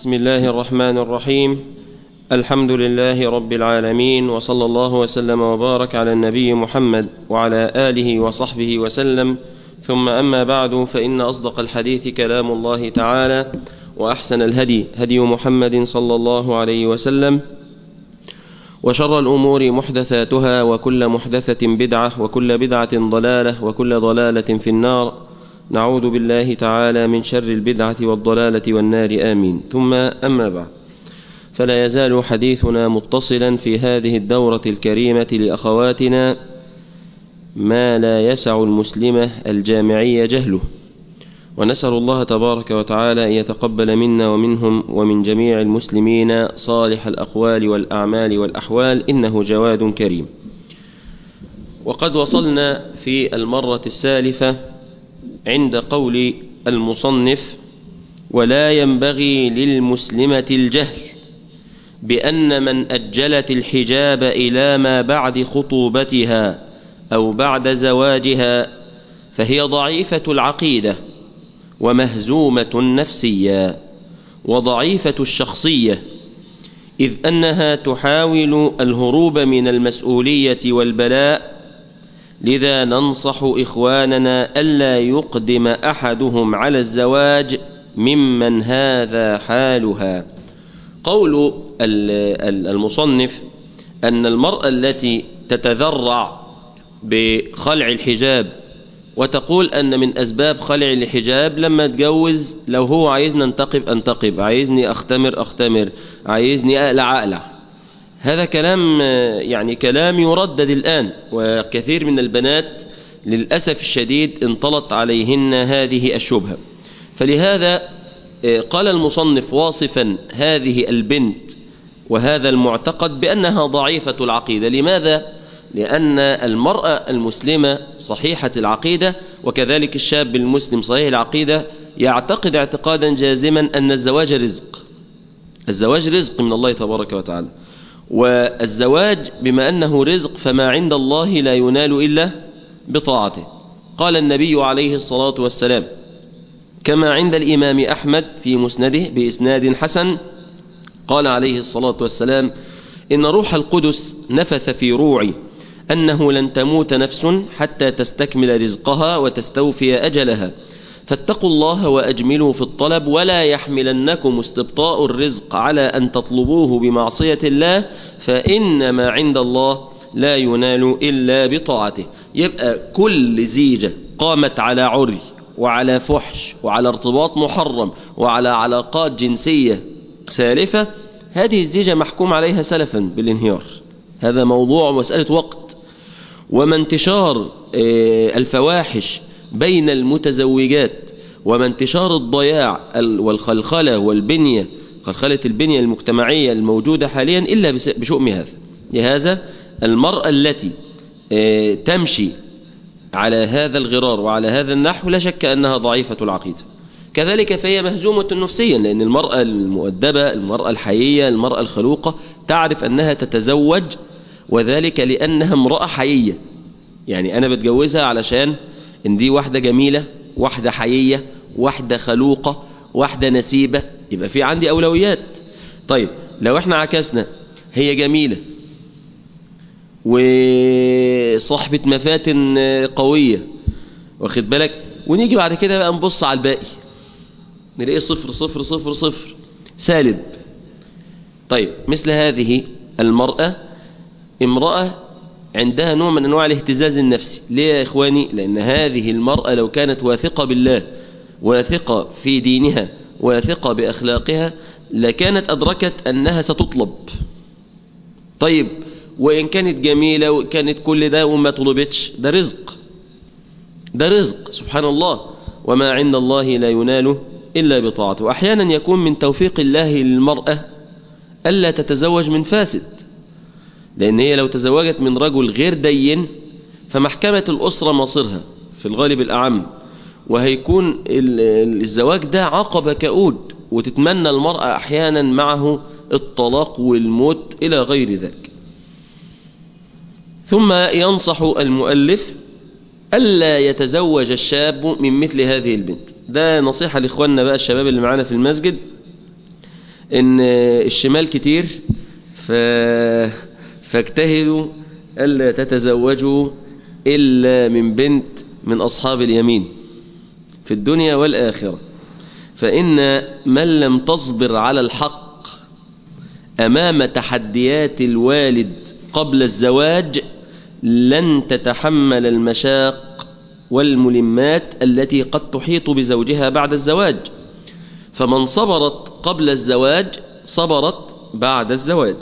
بسم الله الرحمن الرحيم الحمد لله رب العالمين وصلى الله وسلم وبارك على النبي محمد وعلى آله وصحبه وسلم ثم أما بعد فإن أصدق الحديث كلام الله تعالى وأحسن الهدي هدي محمد صلى الله عليه وسلم وشر الأمور محدثاتها وكل محدثة بدعة وكل بدعة ضلالة وكل ضلالة في النار نعوذ بالله تعالى من شر البدعة والضلالة والنار آمين ثم أما بعد فلا يزال حديثنا متصلا في هذه الدورة الكريمة لأخواتنا ما لا يسع المسلمة الجامعية جهله ونسأل الله تبارك وتعالى أن يتقبل منا ومنهم ومن جميع المسلمين صالح الأقوال والأعمال والأحوال إنه جواد كريم وقد وصلنا في المرة السالفة عند قول المصنف ولا ينبغي للمسلمة الجهل بأن من أجلت الحجاب إلى ما بعد خطوبتها أو بعد زواجها فهي ضعيفة العقيدة ومهزومة نفسيا وضعيفة الشخصية إذ أنها تحاول الهروب من المسؤولية والبلاء لذا ننصح إخواننا ألا يقدم أحدهم على الزواج ممن هذا حالها قول المصنف أن المرأة التي تتذرع بخلع الحجاب وتقول أن من أسباب خلع الحجاب لما اتجوز لو هو عايزني انتقب انتقب عايزني أختمر أختمر عايزني أقلع أقلع هذا كلام يعني كلام يردد الآن وكثير من البنات للأسف الشديد انطلت عليهن هذه الشبهة فلهذا قال المصنف واصفا هذه البنت وهذا المعتقد بأنها ضعيفة العقيدة لماذا؟ لأن المرأة المسلمة صحيحة العقيدة وكذلك الشاب المسلم صحيح العقيدة يعتقد اعتقادا جازما أن الزواج رزق الزواج رزق من الله تبارك وتعالى والزواج بما أنه رزق فما عند الله لا ينال إلا بطاعته قال النبي عليه الصلاة والسلام كما عند الإمام أحمد في مسنده بإسناد حسن قال عليه الصلاة والسلام إن روح القدس نفث في روعي أنه لن تموت نفس حتى تستكمل رزقها وتستوفي أجلها فاتقوا الله وأجملوا في الطلب ولا يحملنكم استبطاء الرزق على أن تطلبوه بمعصية الله فإن ما عند الله لا ينال إلا بطاعته يبقى كل زيجة قامت على عري وعلى فحش وعلى ارتباط محرم وعلى علاقات جنسية سالفة هذه الزيجة محكوم عليها سلفا بالانهيار هذا موضوع مسألة وقت وما انتشار الفواحش بين المتزوجات وما انتشار الضياع والخلخلة والبنية خلخلة البنية المجتمعية الموجودة حاليا إلا بشؤم هذا لهذا المرأة التي تمشي على هذا الغرار وعلى هذا النحو لا شك أنها ضعيفة العقيدة كذلك فهي مهزومة نفسيا لأن المرأة المؤدبة المرأة الحيية المرأة الخلوقة تعرف أنها تتزوج وذلك لأنها امرأة حيية يعني أنا بتجوزها علشان إن دي واحدة جميلة واحدة حيية واحدة خلوقة واحدة نسيبة يبقى في عندي أولويات طيب لو احنا عكسنا هي جميلة وصاحبة مفاتن قوية واخد بالك ونيجي بعد كده بقى نبص على الباقي نلاقيه صفر صفر صفر صفر سالب طيب مثل هذه المرأة امرأة عندها نوع من أنواع الاهتزاز النفسي ليه يا إخواني لأن هذه المرأة لو كانت واثقة بالله واثقة في دينها واثقة بأخلاقها لكانت أدركت أنها ستطلب طيب وإن كانت جميلة وكانت كل ده وما طلبتش ده رزق ده رزق سبحان الله وما عند الله لا ينال إلا بطاعته أحيانا يكون من توفيق الله للمرأة ألا تتزوج من فاسد لأن هي لو تزوجت من رجل غير دين فمحكمة الأسرة مصيرها في الغالب الأعم وهيكون الزواج ده عقبة كؤود وتتمنى المرأة أحيانا معه الطلاق والموت إلى غير ذلك ثم ينصح المؤلف ألا يتزوج الشاب من مثل هذه البنت ده نصيحة لإخواننا بقى الشباب اللي معانا في المسجد ان الشمال كتير ف... فاجتهدوا ألا تتزوجوا إلا من بنت من أصحاب اليمين في الدنيا والآخرة فإن من لم تصبر على الحق أمام تحديات الوالد قبل الزواج لن تتحمل المشاق والملمات التي قد تحيط بزوجها بعد الزواج فمن صبرت قبل الزواج صبرت بعد الزواج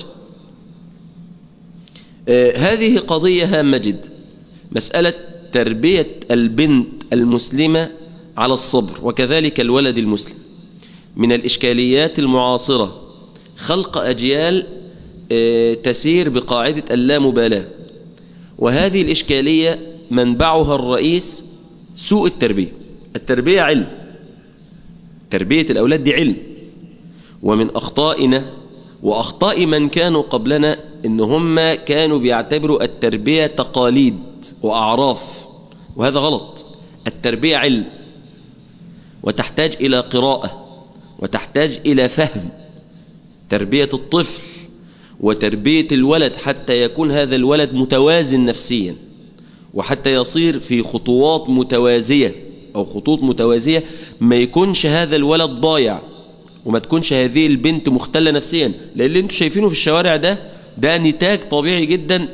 آه هذه قضية هامة جدا مسألة تربية البنت المسلمة على الصبر وكذلك الولد المسلم من الإشكاليات المعاصرة خلق أجيال آه تسير بقاعدة اللامبالاة وهذه الإشكالية منبعها الرئيس سوء التربية التربية علم تربية الأولاد دي علم ومن أخطائنا وأخطاء من كانوا قبلنا إن هم كانوا بيعتبروا التربية تقاليد وأعراف وهذا غلط التربية علم وتحتاج إلى قراءة وتحتاج إلى فهم تربية الطفل وتربية الولد حتى يكون هذا الولد متوازن نفسيا وحتى يصير في خطوات متوازية أو خطوط متوازية ما يكونش هذا الولد ضايع وما تكونش هذه البنت مختلة نفسيا لأن اللي انتم شايفينه في الشوارع ده ده نتاج طبيعي جدا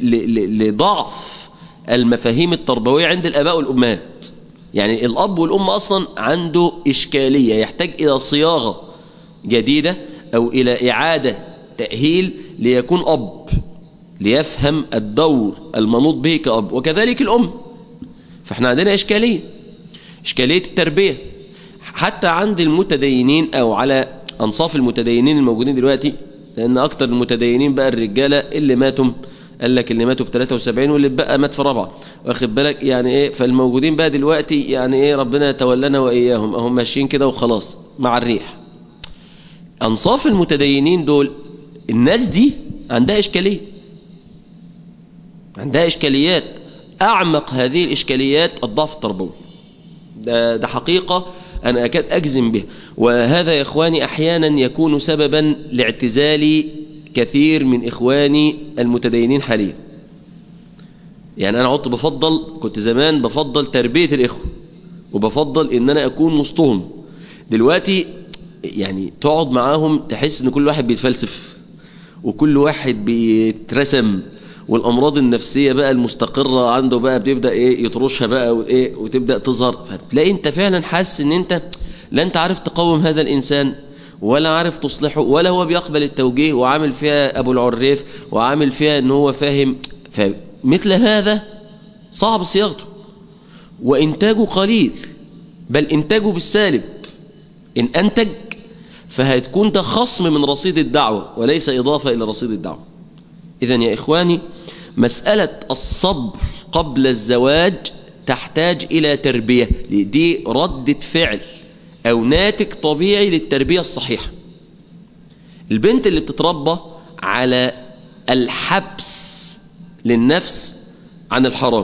لضعف المفاهيم التربوية عند الآباء والأمهات يعني الأب والأم أصلا عنده إشكالية يحتاج إلى صياغة جديدة أو إلى إعادة تأهيل ليكون أب ليفهم الدور المنوط به كأب وكذلك الأم فاحنا عندنا إشكالية إشكالية التربية حتى عند المتدينين أو على أنصاف المتدينين الموجودين دلوقتي لأن أكتر المتدينين بقى الرجالة اللي ماتوا قال لك اللي ماتوا في 73 واللي بقى مات في رابعة واخد بالك يعني ايه فالموجودين بقى دلوقتي يعني ايه ربنا يتولانا وإياهم هم ماشيين كده وخلاص مع الريح أنصاف المتدينين دول الناس دي عندها إشكالية عندها إشكاليات أعمق هذه الإشكاليات الضعف التربوي ده, ده حقيقة أنا أكاد أجزم به وهذا يا إخواني أحيانا يكون سببا لاعتزال كثير من إخواني المتدينين حاليا يعني أنا عدت بفضل كنت زمان بفضل تربية الإخوة وبفضل إن أنا أكون وسطهم دلوقتي يعني تقعد معاهم تحس إن كل واحد بيتفلسف وكل واحد بيترسم والامراض النفسيه بقى المستقره عنده بقى بتبدا ايه يطرشها بقى وايه وتبدا تظهر فتلاقي انت فعلا حاسس ان انت لا انت عارف تقوم هذا الانسان ولا عارف تصلحه ولا هو بيقبل التوجيه وعامل فيها ابو العريف وعامل فيها ان هو فاهم فمثل هذا صعب صياغته وانتاجه قليل بل انتاجه بالسالب ان انتج فهتكون ده خصم من رصيد الدعوه وليس اضافه الى رصيد الدعوه إذا يا إخواني مسألة الصبر قبل الزواج تحتاج إلى تربية دي ردة فعل أو ناتج طبيعي للتربية الصحيحة البنت اللي بتتربى على الحبس للنفس عن الحرام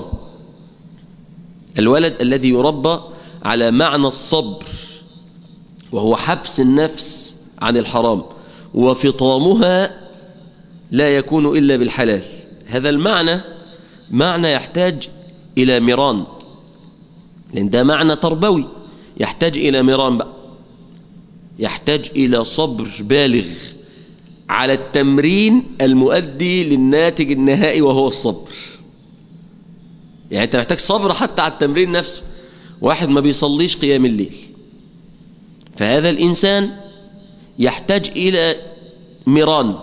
الولد الذي يربى على معنى الصبر وهو حبس النفس عن الحرام وفطامها لا يكون إلا بالحلال هذا المعنى معنى يحتاج إلى ميران لأن ده معنى تربوي يحتاج إلى ميران بقى يحتاج إلى صبر بالغ على التمرين المؤدي للناتج النهائي وهو الصبر يعني أنت محتاج صبر حتى على التمرين نفسه واحد ما بيصليش قيام الليل فهذا الإنسان يحتاج إلى ميران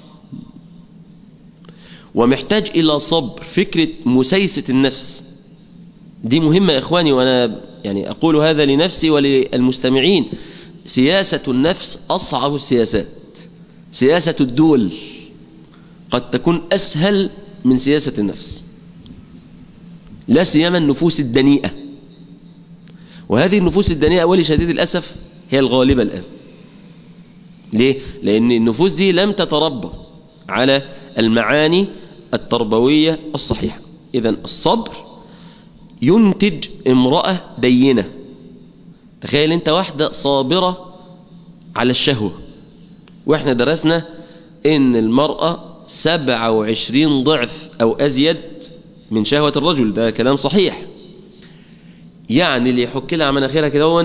ومحتاج إلى صبر فكرة مسيسة النفس دي مهمة يا إخواني وأنا يعني أقول هذا لنفسي وللمستمعين سياسة النفس أصعب السياسات سياسة الدول قد تكون أسهل من سياسة النفس لا سيما النفوس الدنيئة وهذه النفوس الدنيئة ولي شديد الأسف هي الغالبة الآن ليه؟ لأن النفوس دي لم تتربى على المعاني التربوية الصحيحة إذا الصبر ينتج امرأة دينة تخيل انت واحدة صابرة على الشهوة واحنا درسنا ان المرأة سبعة وعشرين ضعف او ازيد من شهوة الرجل ده كلام صحيح يعني اللي يحك لها مناخيرها كده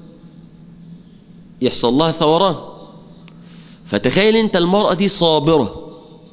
يحصل لها ثوران فتخيل انت المرأة دي صابرة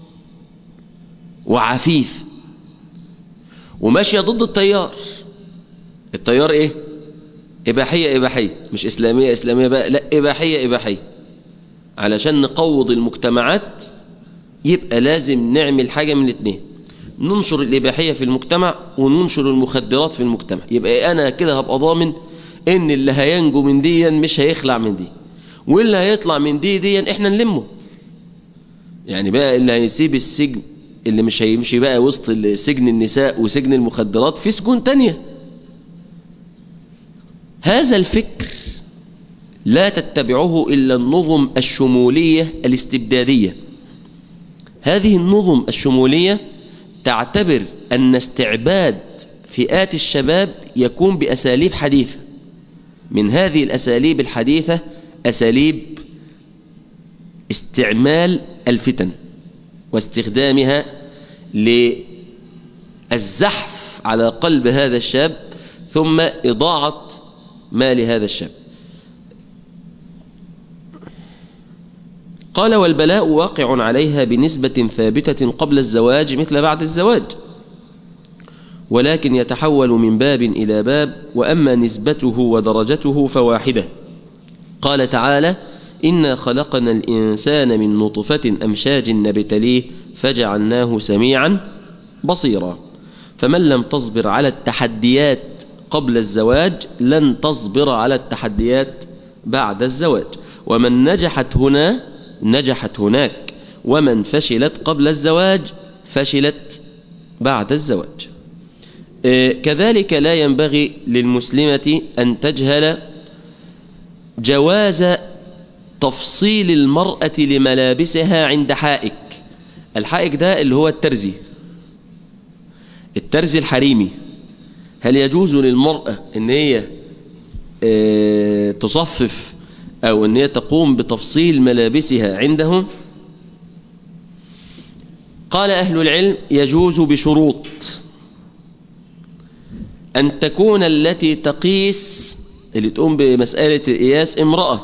وعفيف وماشية ضد التيار التيار ايه اباحية اباحية مش اسلامية اسلامية بقى لا اباحية اباحية علشان نقوض المجتمعات يبقى لازم نعمل حاجة من الاثنين ننشر الإباحية في المجتمع وننشر المخدرات في المجتمع يبقى أنا كده هبقى ضامن إن اللي هينجو من دي مش هيخلع من دي واللي هيطلع من دي دي إحنا نلمه يعني بقى اللي هيسيب السجن اللي مش هيمشي بقى وسط سجن النساء وسجن المخدرات في سجون تانية هذا الفكر لا تتبعه إلا النظم الشمولية الاستبدادية هذه النظم الشمولية تعتبر أن استعباد فئات الشباب يكون بأساليب حديثة من هذه الأساليب الحديثة أساليب استعمال الفتن واستخدامها للزحف على قلب هذا الشاب ثم إضاعة مال هذا الشاب قال والبلاء واقع عليها بنسبة ثابتة قبل الزواج مثل بعد الزواج ولكن يتحول من باب إلى باب وأما نسبته ودرجته فواحدة قال تعالى إنا خلقنا الإنسان من نطفة أمشاج نبتليه فجعلناه سميعا بصيرا فمن لم تصبر على التحديات قبل الزواج لن تصبر على التحديات بعد الزواج ومن نجحت هنا نجحت هناك ومن فشلت قبل الزواج فشلت بعد الزواج كذلك لا ينبغي للمسلمة أن تجهل جواز تفصيل المرأة لملابسها عند حائك الحائك ده اللي هو الترزي الترزي الحريمي هل يجوز للمرأة ان هي تصفف او ان هي تقوم بتفصيل ملابسها عنده قال اهل العلم يجوز بشروط ان تكون التي تقيس اللي تقوم بمسألة القياس امرأة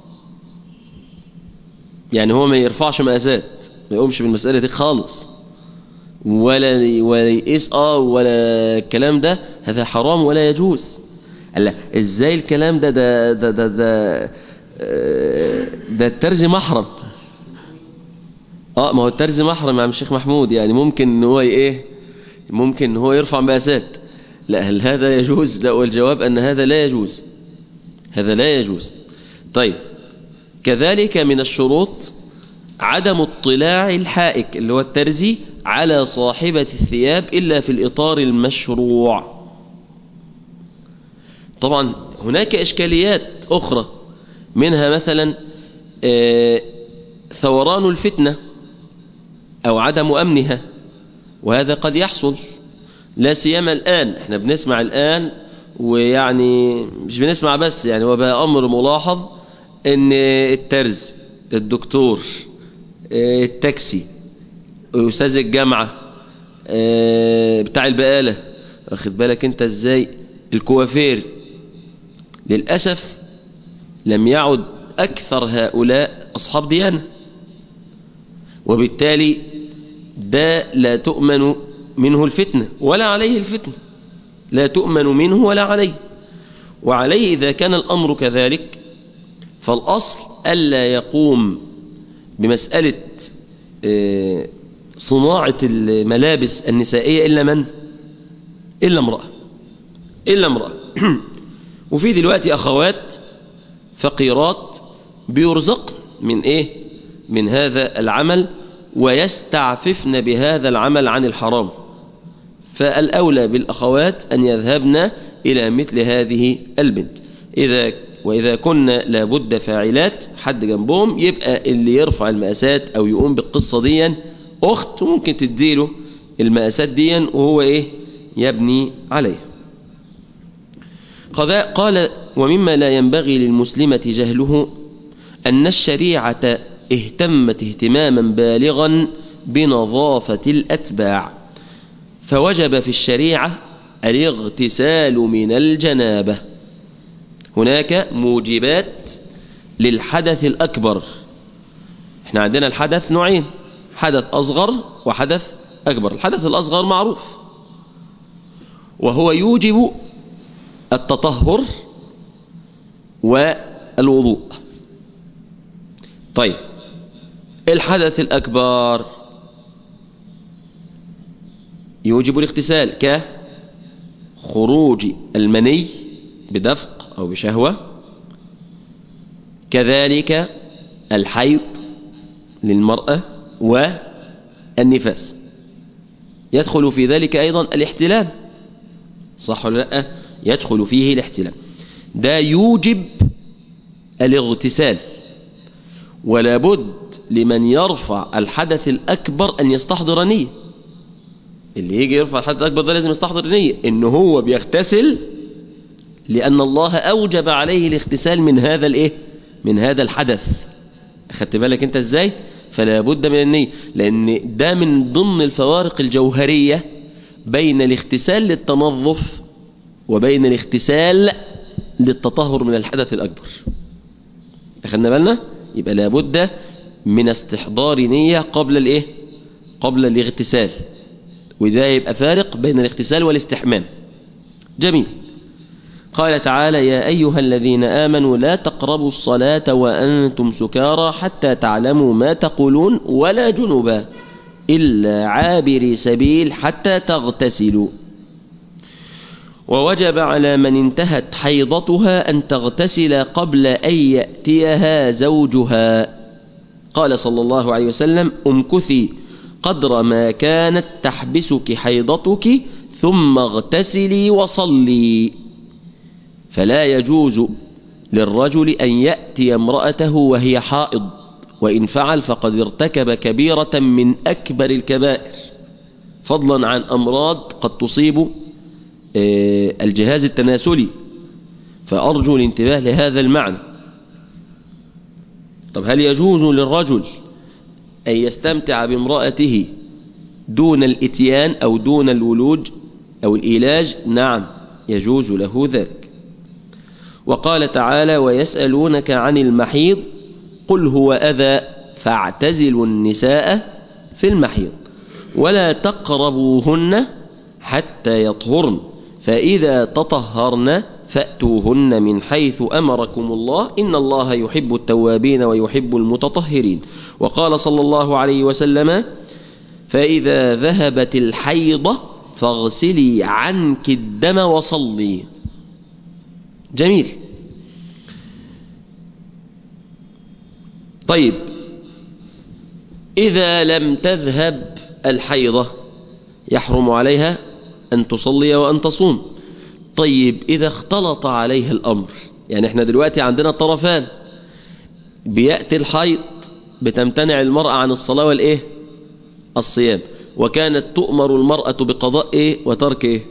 يعني هو ما يرفعش مقاسات ما يقومش بالمسألة دي خالص ولا ولا يقيس اه ولا الكلام ده هذا حرام ولا يجوز لا ازاي الكلام ده ده ده ده, ده ده الترزي محرم اه ما هو الترزي محرم يا عم الشيخ محمود يعني ممكن ان هو ايه ممكن ان هو يرفع مقاسات لا هل هذا يجوز لا والجواب ان هذا لا يجوز هذا لا يجوز طيب كذلك من الشروط عدم اطلاع الحائك اللي هو الترزي على صاحبة الثياب إلا في الإطار المشروع طبعا هناك إشكاليات أخرى منها مثلا ثوران الفتنة أو عدم أمنها وهذا قد يحصل لا سيما الآن احنا بنسمع الآن ويعني مش بنسمع بس يعني هو بقى أمر ملاحظ ان الترز الدكتور التاكسي أستاذ الجامعة بتاع البقالة واخد بالك انت ازاي الكوافير للأسف لم يعد أكثر هؤلاء أصحاب ديانة وبالتالي ده لا تؤمن منه الفتنة ولا عليه الفتنة لا تؤمن منه ولا عليه وعليه إذا كان الأمر كذلك فالأصل ألا يقوم بمسألة صناعة الملابس النسائية إلا من؟ إلا امرأة إلا امرأة وفي دلوقتي أخوات فقيرات بيرزقن من إيه؟ من هذا العمل ويستعففن بهذا العمل عن الحرام فالأولى بالأخوات أن يذهبن إلى مثل هذه البنت إذا وإذا كنا لابد فاعلات حد جنبهم يبقى اللي يرفع المقاسات أو يقوم بالقصة دي أخت ممكن تديله المقاسات دي وهو إيه يبني عليها قال ومما لا ينبغي للمسلمة جهله أن الشريعة اهتمت اهتماما بالغا بنظافة الأتباع فوجب في الشريعة الاغتسال من الجنابة هناك موجبات للحدث الأكبر احنا عندنا الحدث نوعين حدث أصغر وحدث أكبر الحدث الأصغر معروف وهو يوجب التطهر والوضوء طيب الحدث الأكبر يوجب الاغتسال كخروج المني بدفق أو بشهوة كذلك الحيض للمرأة والنفاس يدخل في ذلك أيضا الاحتلام صح ولا لا يدخل فيه الاحتلام ده يوجب الاغتسال ولا بد لمن يرفع الحدث الأكبر أن يستحضر نية اللي يجي يرفع الحدث الأكبر ده لازم يستحضر نية إن هو بيغتسل لأن الله أوجب عليه الاغتسال من هذا الإيه من هذا الحدث أخدت بالك أنت إزاي فلا بد من النية لأن ده من ضمن الفوارق الجوهرية بين الاغتسال للتنظف وبين الاغتسال للتطهر من الحدث الأكبر أخذنا بالنا يبقى لابد من استحضار نية قبل الايه قبل الاغتسال وده يبقى فارق بين الاغتسال والاستحمام جميل قال تعالى يا أيها الذين آمنوا لا تقربوا الصلاة وأنتم سكارى حتى تعلموا ما تقولون ولا جنبا إلا عابري سبيل حتى تغتسلوا ووجب على من انتهت حيضتها أن تغتسل قبل أن يأتيها زوجها قال صلى الله عليه وسلم امكثي قدر ما كانت تحبسك حيضتك ثم اغتسلي وصلي فلا يجوز للرجل أن يأتي امرأته وهي حائض وإن فعل فقد ارتكب كبيرة من أكبر الكبائر فضلا عن أمراض قد تصيب الجهاز التناسلي فأرجو الانتباه لهذا المعنى طب هل يجوز للرجل أن يستمتع بامرأته دون الاتيان أو دون الولوج أو الإيلاج نعم يجوز له ذلك وقال تعالى ويسألونك عن المحيض قل هو أذى فاعتزلوا النساء في المحيض ولا تقربوهن حتى يطهرن فإذا تطهرن فأتوهن من حيث أمركم الله إن الله يحب التوابين ويحب المتطهرين وقال صلى الله عليه وسلم فإذا ذهبت الحيضة فاغسلي عنك الدم وصلي جميل طيب إذا لم تذهب الحيضة يحرم عليها أن تصلي وأن تصوم طيب إذا اختلط عليها الأمر يعني احنا دلوقتي عندنا طرفان بيأتي الحيض بتمتنع المرأة عن الصلاة والإيه الصيام وكانت تؤمر المرأة بقضاء إيه وترك إيه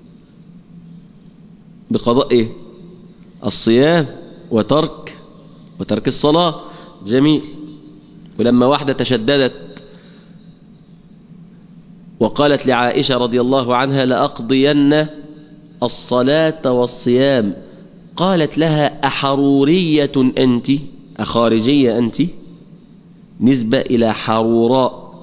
بقضاء إيه الصيام وترك وترك الصلاة جميل ولما واحدة تشددت وقالت لعائشة رضي الله عنها لأقضين الصلاة والصيام قالت لها أحرورية أنت أخارجية أنت نسبة إلى حروراء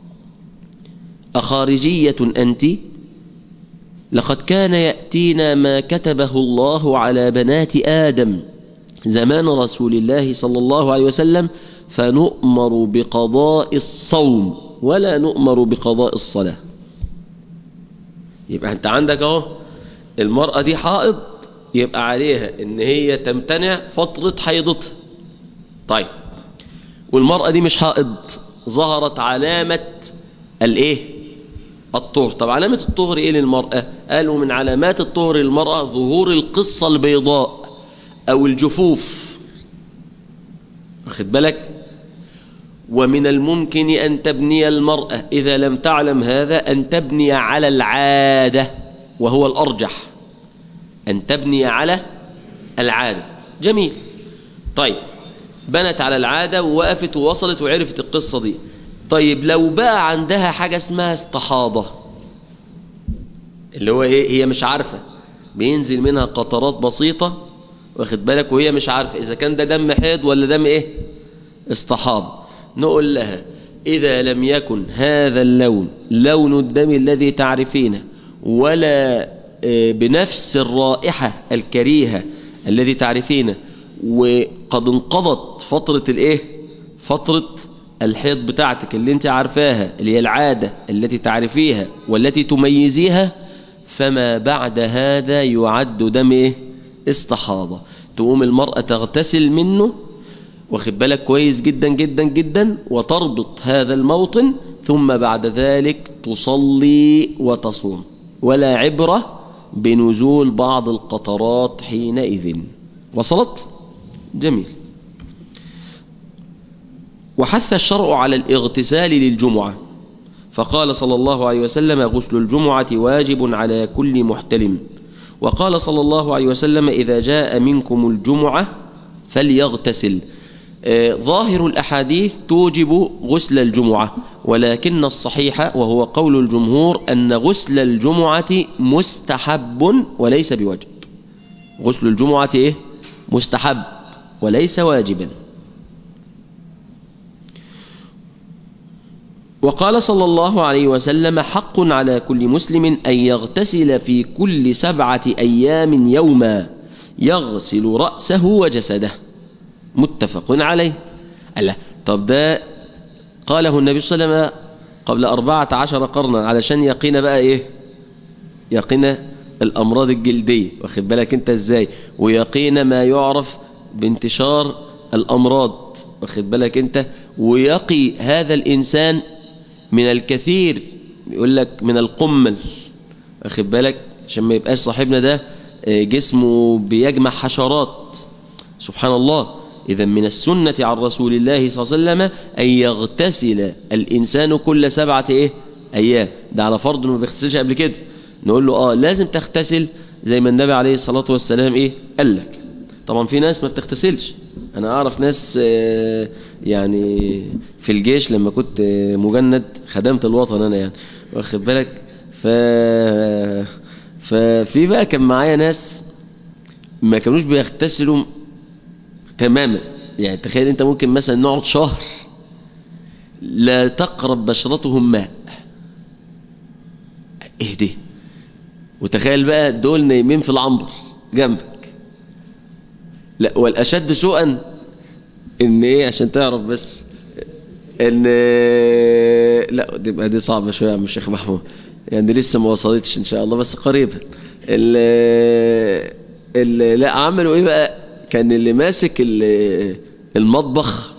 أخارجية أنت لقد كان يأتينا ما كتبه الله على بنات آدم زمان رسول الله صلى الله عليه وسلم فنؤمر بقضاء الصوم ولا نؤمر بقضاء الصلاة يبقى انت عندك اهو المرأة دي حائض يبقى عليها ان هي تمتنع فترة حيضتها طيب والمرأة دي مش حائض ظهرت علامة الايه الطهر طب علامة الطهر ايه للمرأة قالوا من علامات الطهر للمرأة ظهور القصة البيضاء او الجفوف واخد بالك ومن الممكن أن تبني المرأة إذا لم تعلم هذا أن تبني على العادة وهو الأرجح أن تبني على العادة جميل طيب بنت على العادة ووقفت ووصلت وعرفت القصة دي طيب لو بقى عندها حاجة اسمها استحاضة اللي هو ايه هي مش عارفة بينزل منها قطرات بسيطة واخد بالك وهي مش عارفة اذا كان ده دم حيض ولا دم ايه استحاضة نقول لها اذا لم يكن هذا اللون لون الدم الذي تعرفينه ولا بنفس الرائحة الكريهة الذي تعرفينه وقد انقضت فترة الايه فترة الحيض بتاعتك اللي انت عارفاها اللي هي العادة التي تعرفيها والتي تميزيها فما بعد هذا يعد دم ايه استحاضة تقوم المرأة تغتسل منه واخد بالك كويس جدا جدا جدا وتربط هذا الموطن ثم بعد ذلك تصلي وتصوم ولا عبرة بنزول بعض القطرات حينئذ وصلت جميل وحث الشرع على الاغتسال للجمعة فقال صلى الله عليه وسلم غسل الجمعة واجب على كل محتلم وقال صلى الله عليه وسلم إذا جاء منكم الجمعة فليغتسل آه ظاهر الأحاديث توجب غسل الجمعة ولكن الصحيح وهو قول الجمهور أن غسل الجمعة مستحب وليس بواجب غسل الجمعة إيه؟ مستحب وليس واجبا وقال صلى الله عليه وسلم حق على كل مسلم أن يغتسل في كل سبعة أيام يوما يغسل رأسه وجسده متفق عليه الله طب ده قاله النبي صلى الله عليه وسلم قبل أربعة عشر قرنا علشان يقين بقى إيه يقين الأمراض الجلدية واخد بالك أنت إزاي ويقين ما يعرف بانتشار الأمراض واخد بالك أنت ويقي هذا الإنسان من الكثير يقول لك من القمل واخد بالك عشان ما يبقاش صاحبنا ده جسمه بيجمع حشرات سبحان الله إذا من السنة عن رسول الله صلى الله عليه وسلم أن يغتسل الإنسان كل سبعة إيه؟ أيام ده على فرض ما بيغتسلش قبل كده نقول له آه لازم تغتسل زي ما النبي عليه الصلاة والسلام إيه قال لك طبعا في ناس ما بتغتسلش أنا أعرف ناس يعني في الجيش لما كنت مجند خدمت الوطن أنا يعني واخد بالك ف ففي بقى كان معايا ناس ما كانوش بيغتسلوا تماما يعني تخيل انت ممكن مثلا نقعد شهر لا تقرب بشرتهم ماء ايه دي وتخيل بقى دول نايمين في العنبر جنبك لا والاشد سوءا ان ايه عشان تعرف بس ان لا تبقى دي صعبه شويه يا عم الشيخ محمود يعني لسه ما وصلتش ان شاء الله بس قريبا ال ال لا عملوا ايه بقى كان اللي ماسك المطبخ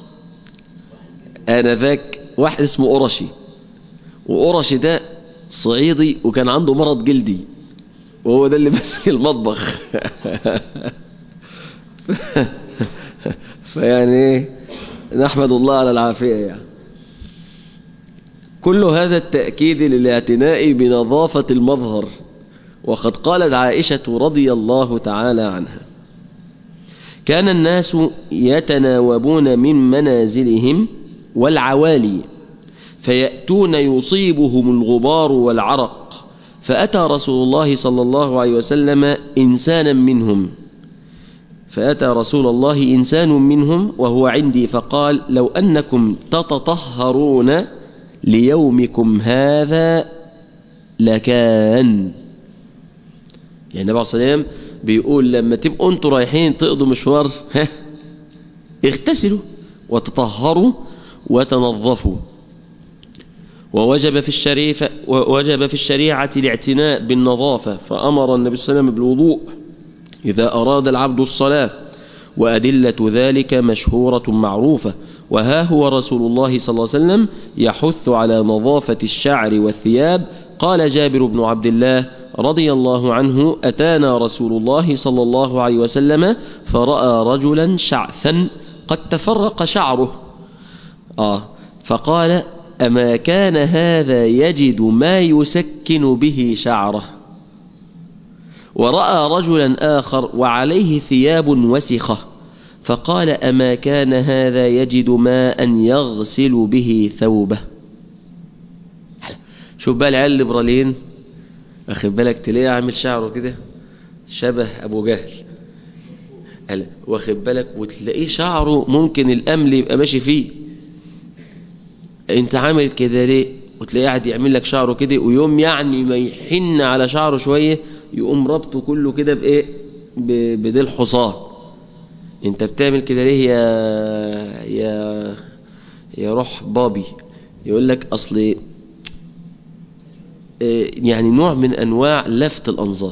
آنذاك واحد اسمه قرشي وقرشي ده صعيدي وكان عنده مرض جلدي وهو ده اللي ماسك المطبخ فيعني نحمد الله على العافية يعني كل هذا التأكيد للاعتناء بنظافة المظهر وقد قالت عائشة رضي الله تعالى عنها كان الناس يتناوبون من منازلهم والعوالي فيأتون يصيبهم الغبار والعرق فأتى رسول الله صلى الله عليه وسلم إنسانا منهم فأتى رسول الله إنسان منهم وهو عندي فقال لو أنكم تتطهرون ليومكم هذا لكان يعني النبي عليه الصلاة والسلام بيقول لما تبقوا انتوا رايحين تقضوا مشوار ها اغتسلوا وتطهروا وتنظفوا ووجب في الشريفة ووجب في الشريعة الاعتناء بالنظافة فأمر النبي صلى الله عليه وسلم بالوضوء إذا أراد العبد الصلاة وأدلة ذلك مشهورة معروفة وها هو رسول الله صلى الله عليه وسلم يحث على نظافة الشعر والثياب قال جابر بن عبد الله رضي الله عنه أتانا رسول الله صلى الله عليه وسلم فرأى رجلا شعثا قد تفرق شعره آه فقال أما كان هذا يجد ما يسكن به شعره ورأى رجلا آخر وعليه ثياب وسخة فقال أما كان هذا يجد ماء يغسل به ثوبه شوف بقى العيال الليبراليين واخد بالك تلاقيه عامل شعره كده شبه أبو جهل قال واخد بالك وتلاقيه شعره ممكن الأمل يبقى ماشي فيه انت عامل كده ليه وتلاقيه قاعد يعمل لك شعره كده ويوم يعني ما يحن على شعره شوية يقوم ربطه كله كده بايه ب- بديل حصان انت بتعمل كده ليه يا يا يا روح بابي يقول لك اصل اه، يعني نوع من انواع لفت الانظار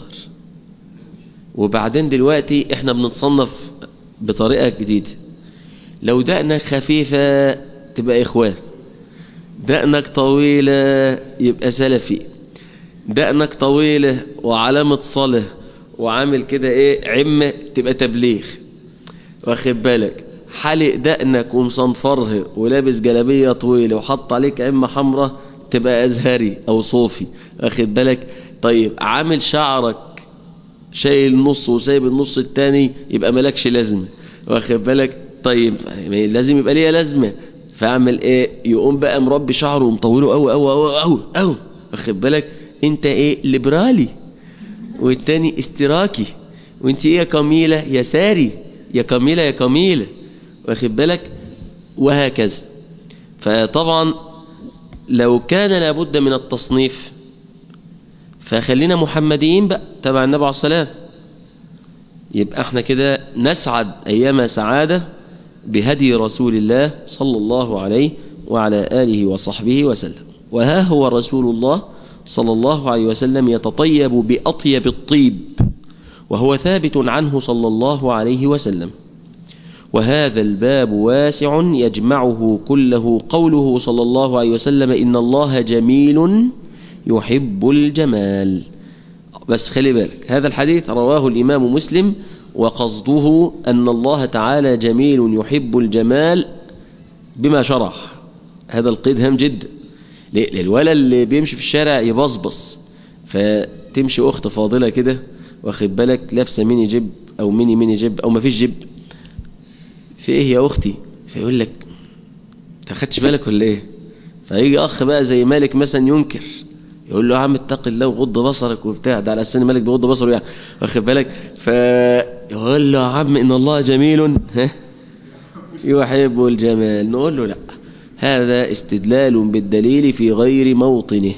وبعدين دلوقتي احنا بنتصنف بطريقة جديدة لو دقنك خفيفة تبقى اخوان دقنك طويلة يبقى سلفي دقنك طويلة وعلامة صلة وعامل كده ايه عمة تبقى تبليغ واخد بالك حلق دقنك ومصنفرها ولابس جلابية طويلة وحط عليك عمة حمراء تبقى أزهري أو صوفي واخد بالك طيب عامل شعرك شايل نص وسايب النص التاني يبقى ملكش لازمة واخد بالك طيب يعني لازم يبقى ليها لازمة فاعمل ايه يقوم بقى مربي شعره ومطوله قوي قوي قوي قوي قوي واخد بالك انت ايه ليبرالي والتاني اشتراكي وانت ايه يا كميلة يساري يا كميلة يا كميلة واخد بالك وهكذا فطبعا لو كان لابد من التصنيف فخلينا محمديين بقى تبع النبي عليه الصلاة يبقى احنا كده نسعد أيام سعادة بهدي رسول الله صلى الله عليه وعلى آله وصحبه وسلم وها هو رسول الله صلى الله عليه وسلم يتطيب بأطيب الطيب وهو ثابت عنه صلى الله عليه وسلم وهذا الباب واسع يجمعه كله قوله صلى الله عليه وسلم إن الله جميل يحب الجمال بس خلي بالك هذا الحديث رواه الإمام مسلم وقصده أن الله تعالى جميل يحب الجمال بما شرح هذا القيد هام جدا ليه؟ للولد اللي بيمشي في الشارع يبصبص فتمشي أخت فاضلة كده واخد بالك لابسة ميني جيب أو ميني ميني جيب أو مفيش جيب في إيه يا أختي فيقول لك انت خدتش بالك ولا إيه فيجي أخ بقى زي مالك مثلا ينكر يقول له يا عم اتق الله وغض بصرك وبتاع ده على اساس ان مالك بيغض بصره يعني واخد بالك فيقول له يا عم ان الله جميل ها يحب الجمال نقول له لا هذا استدلال بالدليل في غير موطنه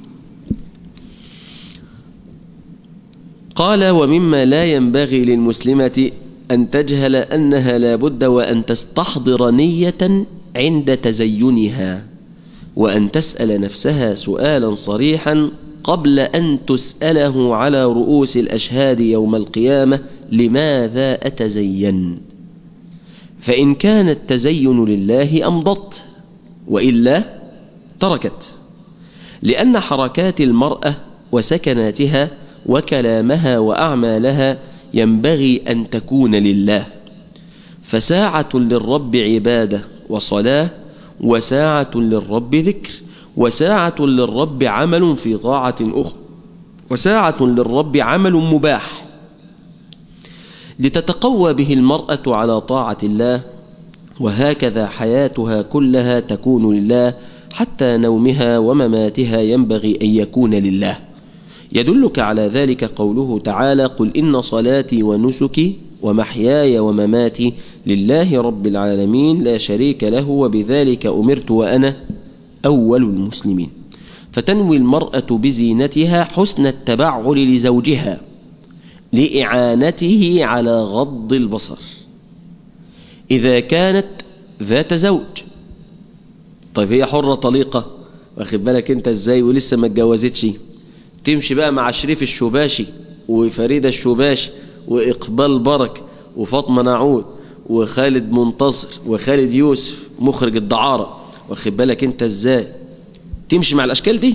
قال ومما لا ينبغي للمسلمة أن تجهل أنها لا بد وأن تستحضر نية عند تزينها وأن تسأل نفسها سؤالا صريحا قبل أن تسأله على رؤوس الأشهاد يوم القيامة لماذا أتزين فإن كان التزين لله أمضت وإلا تركت لأن حركات المرأة وسكناتها وكلامها وأعمالها ينبغي أن تكون لله فساعة للرب عبادة وصلاة وساعة للرب ذكر وساعة للرب عمل في طاعة أخرى وساعة للرب عمل مباح لتتقوى به المرأة على طاعة الله وهكذا حياتها كلها تكون لله حتى نومها ومماتها ينبغي أن يكون لله يدلك على ذلك قوله تعالى قل إن صلاتي ونسكي ومحياي ومماتي لله رب العالمين لا شريك له وبذلك أمرت وأنا أول المسلمين فتنوي المرأة بزينتها حسن التبعل لزوجها لإعانته على غض البصر إذا كانت ذات زوج طيب هي حرة طليقة واخد بالك انت ازاي ولسه ما اتجوزتش تمشي بقى مع شريف الشباشي وفريدة الشباشي وإقبال برك وفاطمة نعود وخالد منتصر وخالد يوسف مخرج الدعارة واخد بالك انت ازاي تمشي مع الأشكال دي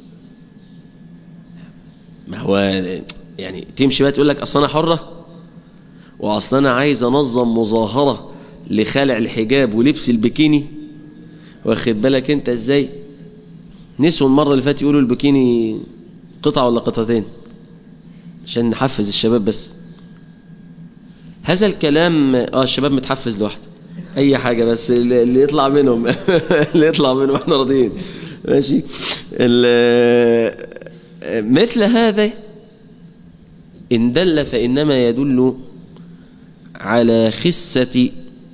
ما هو يعني تمشي بقى تقول لك أصل أنا حرة وأصل أنا عايز أنظم مظاهرة لخلع الحجاب ولبس البكيني واخد بالك انت ازاي نسوا المرة اللي فاتت يقولوا البكيني قطعة ولا قطعتين عشان نحفز الشباب بس هذا الكلام اه الشباب متحفز لوحده اي حاجة بس اللي اللي يطلع منهم اللي يطلع منهم احنا راضيين ماشي ال- مثل هذا إن دل فإنما يدل على خسة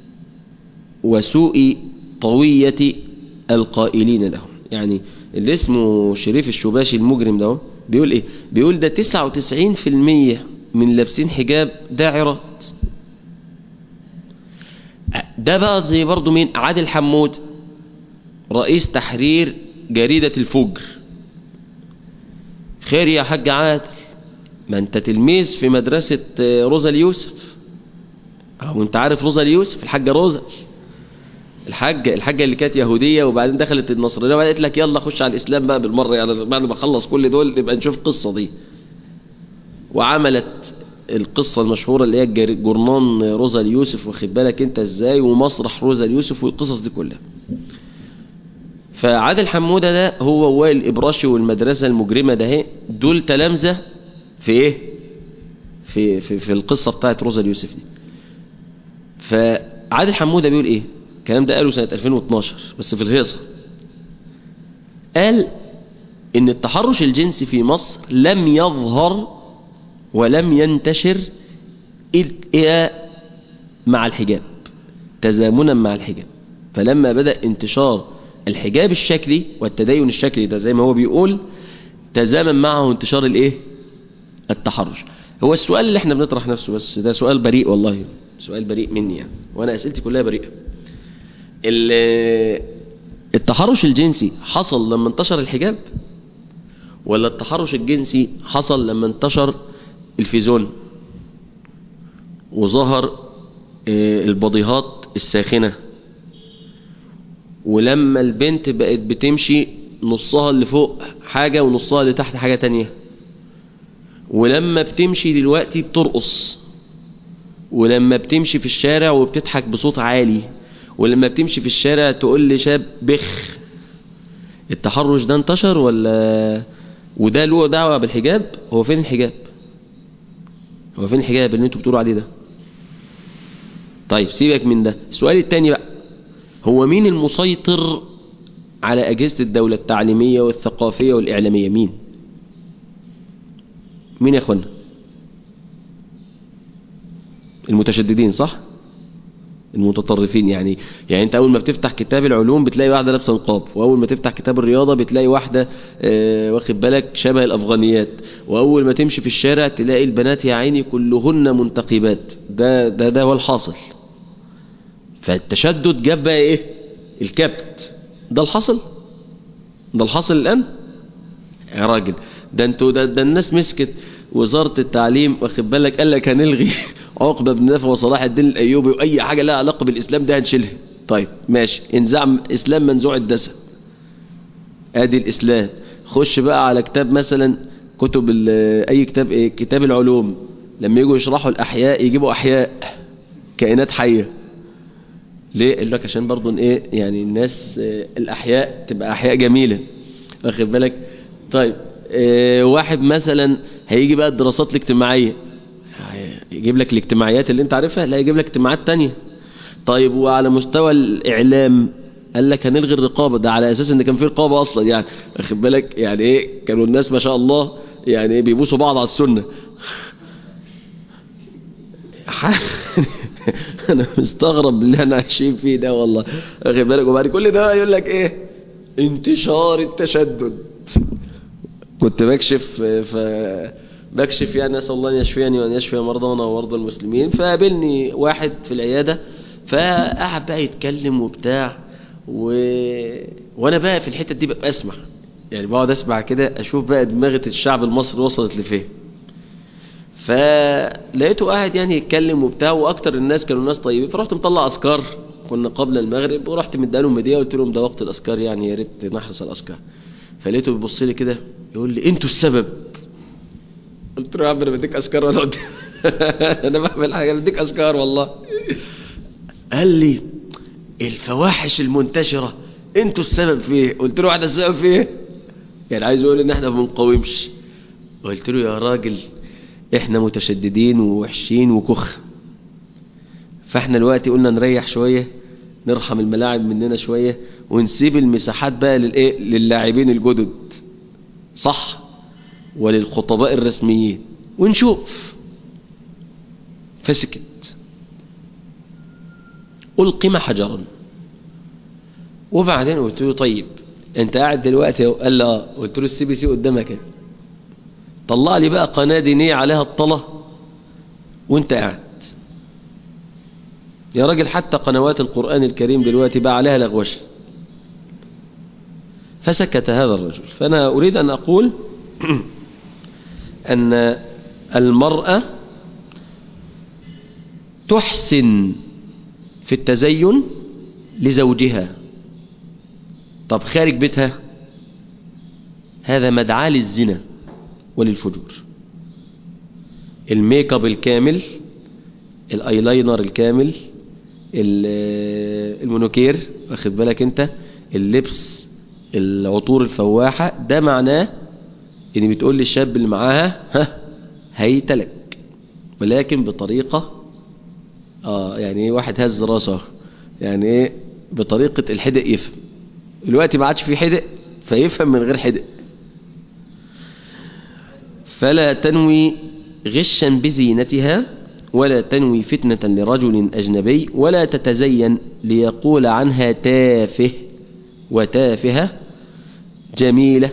وسوء طوية القائلين له يعني اللي اسمه شريف الشباشي المجرم ده بيقول ايه بيقول ده 99% من لابسين حجاب ده عراض ده بقى زي برضو مين عادل حمود رئيس تحرير جريدة الفجر خير يا حاج عادل ما انت تلميذ في مدرسة آه، روزا اليوسف او انت عارف روزا اليوسف الحاجة روزا الحاجة الحاجة اللي كانت يهودية وبعدين دخلت النصرانية وبعدين قالت لك يلا خش على الإسلام بقى بالمرة يعني بعد ما اخلص كل دول نبقى نشوف القصة دي وعملت القصة المشهورة اللي هي الجر- جرنان روزا اليوسف واخد بالك انت ازاي ومسرح روزا اليوسف والقصص دي كلها فعادل حمودة ده هو وائل إبراشي والمدرسة المجرمة ده هي دول تلامذة في ايه في, في, في القصة بتاعت روزا اليوسف دي فعادل حمودة بيقول ايه الكلام ده قاله سنة 2012 بس في الهيصة قال ان التحرش الجنسي في مصر لم يظهر ولم ينتشر إلا مع الحجاب تزامنا مع الحجاب فلما بدأ انتشار الحجاب الشكلي والتدين الشكلي ده زي ما هو بيقول تزامن معه انتشار الايه التحرش هو السؤال اللي احنا بنطرح نفسه بس ده سؤال بريء والله سؤال بريء مني يعني وانا اسئلتي كلها بريئة ال- التحرش الجنسي حصل لما انتشر الحجاب ولا التحرش الجنسي حصل لما انتشر الفيزون وظهر آه، البضيهات الساخنة ولما البنت بقت بتمشي نصها اللي فوق حاجة ونصها اللي تحت حاجة تانية ولما بتمشي دلوقتي بترقص ولما بتمشي في الشارع وبتضحك بصوت عالي ولما بتمشي في الشارع تقول لشاب بخ التحرش ده انتشر ولا وده له دعوة بالحجاب هو فين الحجاب هو فين الحجاب اللي انتوا بتقولوا عليه ده طيب سيبك من ده السؤال التاني بقى هو مين المسيطر على أجهزة الدولة التعليمية والثقافية والإعلامية مين مين يا اخوانا المتشددين صح المتطرفين يعني يعني انت اول ما بتفتح كتاب العلوم بتلاقي واحده لابسه نقاب واول ما تفتح كتاب الرياضه بتلاقي واحده آه واخد بالك شبه الافغانيات واول ما تمشي في الشارع تلاقي البنات يا عيني كلهن منتقبات ده ده ده هو الحاصل فالتشدد جاب بقى ايه الكبت ده الحاصل ده الحاصل الان يا راجل ده انتوا ده, ده الناس مسكت وزارة التعليم واخد بالك قال لك هنلغي عقبة بن نافع وصلاح الدين الايوبي واي حاجة لها علاقة بالاسلام ده هنشيلها طيب ماشي انزع اسلام منزوع الدسم ادي الاسلام خش بقى على كتاب مثلا كتب ال- اي كتاب ايه كتاب العلوم لما يجوا يشرحوا الاحياء يجيبوا احياء كائنات حية ليه قال لك عشان برضو إن ايه يعني الناس آه، الاحياء تبقى احياء جميلة واخد بالك طيب آه، واحد مثلا هيجي بقى الدراسات الاجتماعية يجيب لك الاجتماعيات اللي انت عارفها لا يجيب لك اجتماعات تانية طيب وعلى مستوى الاعلام قال لك هنلغي الرقابة ده على اساس ان كان في رقابة اصلا يعني واخد بالك يعني ايه كانوا الناس ما شاء الله يعني ايه بيبوسوا بعض على السنة انا مستغرب اللي احنا عايشين فيه ده والله واخد بالك وبعد كل ده يقول لك ايه انتشار التشدد كنت بكشف ف بكشف يعني اسال الله ان يشفيني وان يشفي مرضانا ومرضى المسلمين فقابلني واحد في العياده فقعد بقى يتكلم وبتاع و... وانا بقى في الحته دي ببقى اسمع يعني بقعد اسمع كده اشوف بقى دماغه الشعب المصري وصلت لفين فلقيته قاعد يعني يتكلم وبتاع واكتر الناس كانوا ناس طيبين فرحت مطلع اذكار كنا قبل المغرب ورحت مديلهم هديه قلت لهم ده وقت الاذكار يعني يا ريت نحرص على الاذكار فلقيته بيبص لي كده يقول لي انتوا السبب قلت له يا عم انا بديك اذكار وانا قلت انا بعمل حاجه بديك اذكار والله قال لي الفواحش المنتشره انتوا السبب فيه قلت له واحد السبب فيه يعني عايز يقول ان احنا ما بنقاومش قلت له يا راجل احنا متشددين ووحشين وكخ فاحنا دلوقتي قلنا نريح شوية نرحم الملاعب مننا شوية ونسيب المساحات بقى للايه للاعبين الجدد صح وللخطباء الرسميين ونشوف فسكت ألقم حجرا وبعدين قلت له طيب انت قاعد دلوقتي قال لي اه قلت له السي بي سي قدامك اهي. طلع لي بقى قناة دينية عليها الطلة وانت قاعد يا راجل حتى قنوات القرآن الكريم دلوقتي بقى عليها لغوشة فسكت هذا الرجل فأنا أريد أن أقول أن المرأة تحسن في التزين لزوجها طب خارج بيتها هذا مدعاة للزنا وللفجور الميك اب الكامل الايلاينر الكامل ال- المونوكير واخد بالك انت اللبس العطور الفواحة ده معناه ان بتقول للشاب اللي معاها ها هيتلك ولكن بطريقة اه يعني ايه واحد هز راسه يعني ايه بطريقة الحدق يفهم دلوقتي ما عادش في حدق فيفهم من غير حدق فلا تنوي غشا بزينتها ولا تنوي فتنة لرجل أجنبي ولا تتزين ليقول عنها تافه وتافهة جميلة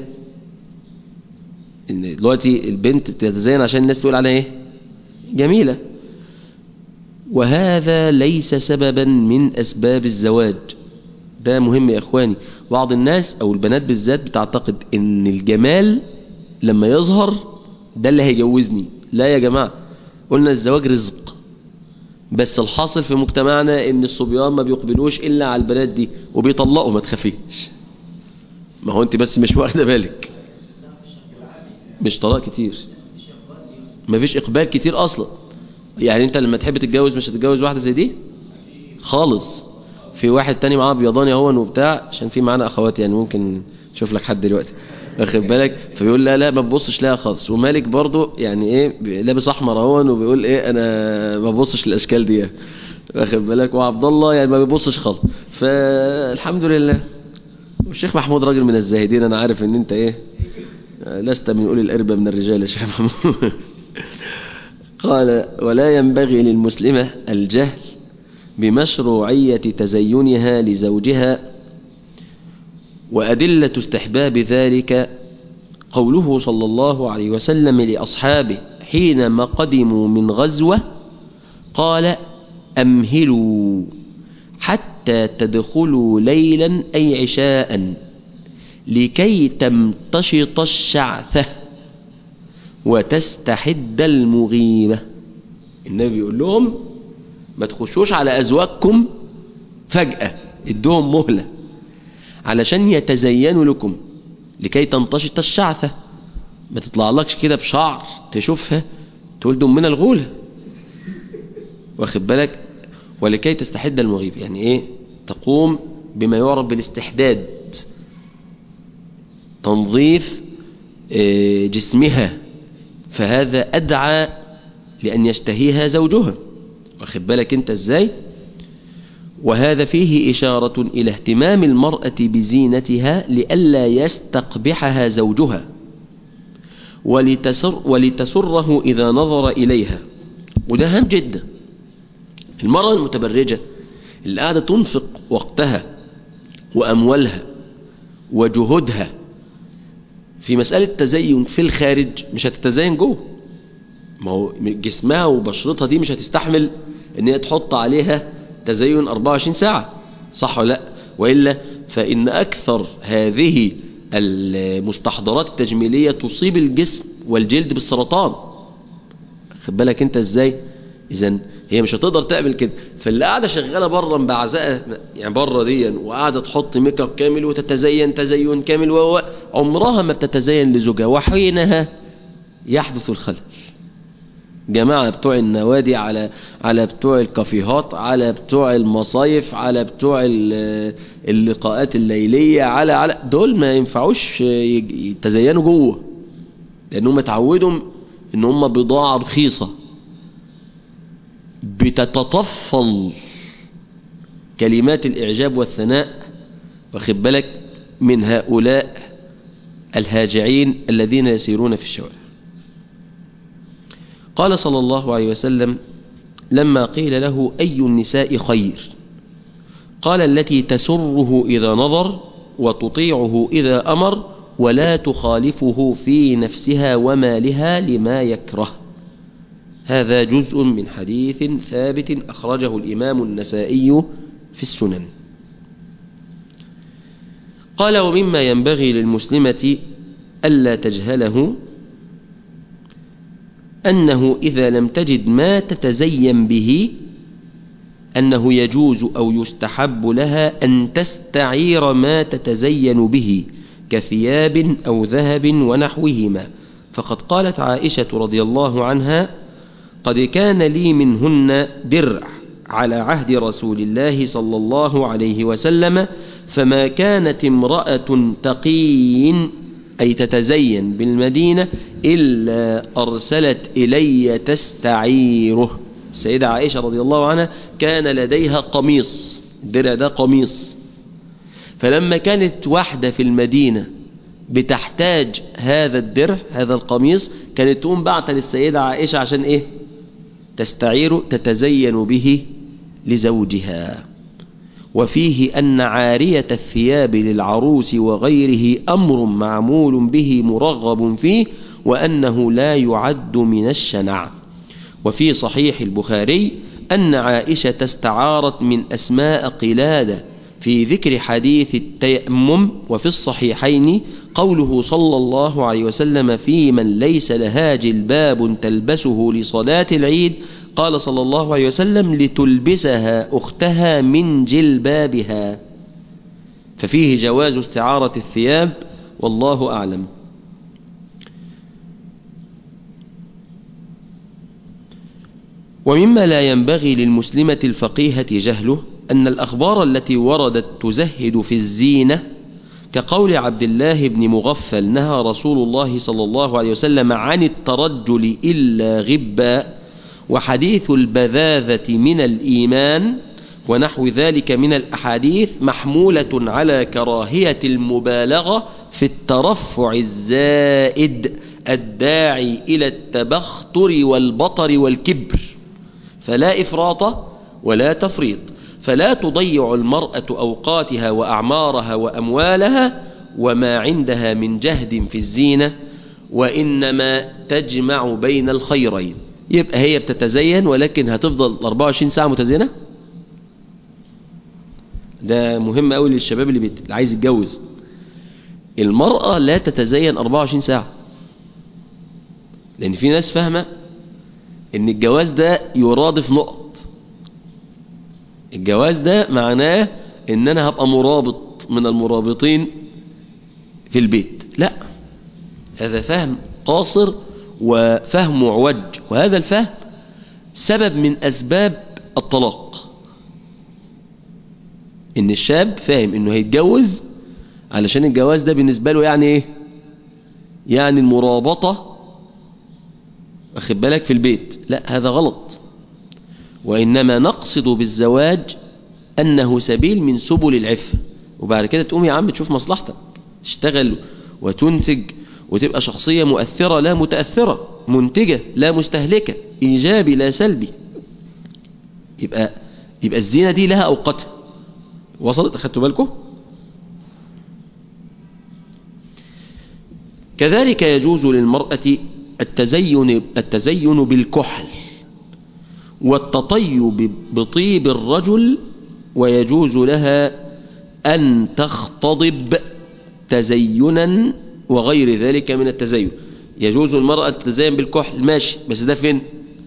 إن دلوقتي البنت تتزين عشان الناس تقول عنها ايه جميلة وهذا ليس سببا من أسباب الزواج ده مهم يا إخواني بعض الناس أو البنات بالذات بتعتقد إن الجمال لما يظهر ده اللي هيجوزني لا يا جماعة قلنا الزواج رزق بس الحاصل في مجتمعنا ان الصبيان ما بيقبلوش الا على البنات دي وبيطلقوا ما تخافيش ما هو انت بس مش واخده بالك مش طلاق كتير ما فيش اقبال كتير اصلا يعني انت لما تحب تتجوز مش هتتجوز واحده زي دي خالص في واحد تاني معاه بيضاني اهون وبتاع عشان في معانا اخوات يعني ممكن نشوف لك حد دلوقتي واخد بالك فبيقول لا لا ما تبصش لها خالص ومالك برضو يعني ايه لابس احمر اهون وبيقول ايه انا ما ببصش للاشكال دي واخد بالك وعبد الله يعني ما بيبصش خالص فالحمد لله والشيخ محمود راجل من الزاهدين انا عارف ان انت ايه لست من اولي الاربه من الرجال يا شيخ محمود قال ولا ينبغي للمسلمه الجهل بمشروعيه تزينها لزوجها وأدلة استحباب ذلك قوله صلى الله عليه وسلم لأصحابه حينما قدموا من غزوة قال أمهلوا حتى تدخلوا ليلا أي عشاء لكي تمتشط الشعثة وتستحد المغيبة النبي يقول لهم ما تخشوش على أزواجكم فجأة ادوهم مهلة علشان يتزينوا لكم لكي تنتشط الشعثة ما تطلعلكش كده بشعر تشوفها تقول دمنا الغولة واخد بالك ولكي تستحد المغيب يعني ايه تقوم بما يعرف بالاستحداد تنظيف آه، جسمها فهذا أدعى لأن يشتهيها زوجها واخد بالك انت ازاي وهذا فيه إشارة إلى اهتمام المرأة بزينتها لئلا يستقبحها زوجها ولتسر ولتسره إذا نظر إليها وده هام جدا المرأة المتبرجة اللي قاعدة تنفق وقتها وأموالها وجهودها في مسألة تزين في الخارج مش هتتزين جوه ما هو جسمها وبشرتها دي مش هتستحمل ان هي تحط عليها تزين 24 ساعة صح ولا لا وإلا فإن أكثر هذه المستحضرات التجميلية تصيب الجسم والجلد بالسرطان خد بالك انت ازاي اذا هي مش هتقدر تعمل كده فاللي قاعده شغاله بره مبعزقه يعني بره دي وقاعده تحط ميك اب كامل وتتزين تزين كامل و عمرها ما بتتزين لزوجها وحينها يحدث الخلل جماعة بتوع النوادي على على بتوع الكافيهات على بتوع المصايف على بتوع اللقاءات الليلية على على دول ما ينفعوش يتزينوا جوه لأنهم اتعودوا إن هم بضاعة رخيصة بتتطفل كلمات الإعجاب والثناء واخد بالك من هؤلاء الهاجعين الذين يسيرون في الشوارع قال صلى الله عليه وسلم لما قيل له أي النساء خير قال التي تسره إذا نظر وتطيعه إذا أمر ولا تخالفه في نفسها ومالها لما يكره هذا جزء من حديث ثابت أخرجه الإمام النسائي في السنن قال ومما ينبغي للمسلمة ألا تجهله أنه إذا لم تجد ما تتزين به أنه يجوز أو يستحب لها أن تستعير ما تتزين به كثياب أو ذهب ونحوهما فقد قالت عائشة رضي الله عنها قد كان لي منهن درع على عهد رسول الله صلى الله عليه وسلم فما كانت امرأة تقي أي تتزين بالمدينة إلا أرسلت إلي تستعيره السيدة عائشة رضي الله عنها كان لديها قميص الدرع ده قميص فلما كانت واحدة في المدينة بتحتاج هذا الدرع هذا القميص كانت تقوم بعت للسيدة عائشة عشان ايه تستعير تتزين به لزوجها وفيه أن عارية الثياب للعروس وغيره أمر معمول به مرغب فيه وأنه لا يعد من الشنع وفي صحيح البخاري أن عائشة استعارت من أسماء قلادة في ذكر حديث التيمم وفي الصحيحين قوله صلى الله عليه وسلم في من ليس لها جلباب تلبسه لصلاة العيد قال صلى الله عليه وسلم لتلبسها أختها من جلبابها ففيه جواز استعارة الثياب والله أعلم ومما لا ينبغي للمسلمة الفقيهة جهله أن الأخبار التي وردت تزهد في الزينة كقول عبد الله بن مغفل نهى رسول الله صلى الله عليه وسلم عن الترجل إلا غبا وحديث البذاذة من الإيمان ونحو ذلك من الأحاديث محمولة على كراهية المبالغة في الترفع الزائد الداعي إلى التبختر والبطر والكبر فلا إفراط ولا تفريط فلا تضيع المرأة أوقاتها وأعمارها وأموالها وما عندها من جهد في الزينة وإنما تجمع بين الخيرين يبقى هي بتتزين ولكن هتفضل 24 ساعة متزينة ده مهم قوي للشباب اللي, بيت... اللي عايز يتجوز المرأة لا تتزين 24 ساعة لأن في ناس فاهمة إن الجواز ده يرادف نقط الجواز ده معناه إن أنا هبقى مرابط من المرابطين في البيت لا هذا فهم قاصر وفهم معوج وهذا الفهم سبب من أسباب الطلاق إن الشاب فاهم إنه هيتجوز علشان الجواز ده بالنسبة له يعني إيه يعني المرابطة واخد بالك في البيت لا هذا غلط وإنما نقصد بالزواج أنه سبيل من سبل العفة وبعد كده تقوم يا عم تشوف مصلحتك تشتغل وتنتج وتبقى شخصية مؤثرة لا متأثرة منتجة لا مستهلكة إيجابي لا سلبي يبقى يبقى الزينة دي لها أوقاتها وصلت أخدتوا بالكم كذلك يجوز للمرأة التزين التزين بالكحل والتطيب بطيب الرجل ويجوز لها أن تختضب تزينا وغير ذلك من التزين يجوز المرأة تتزين بالكحل ماشي بس ده فين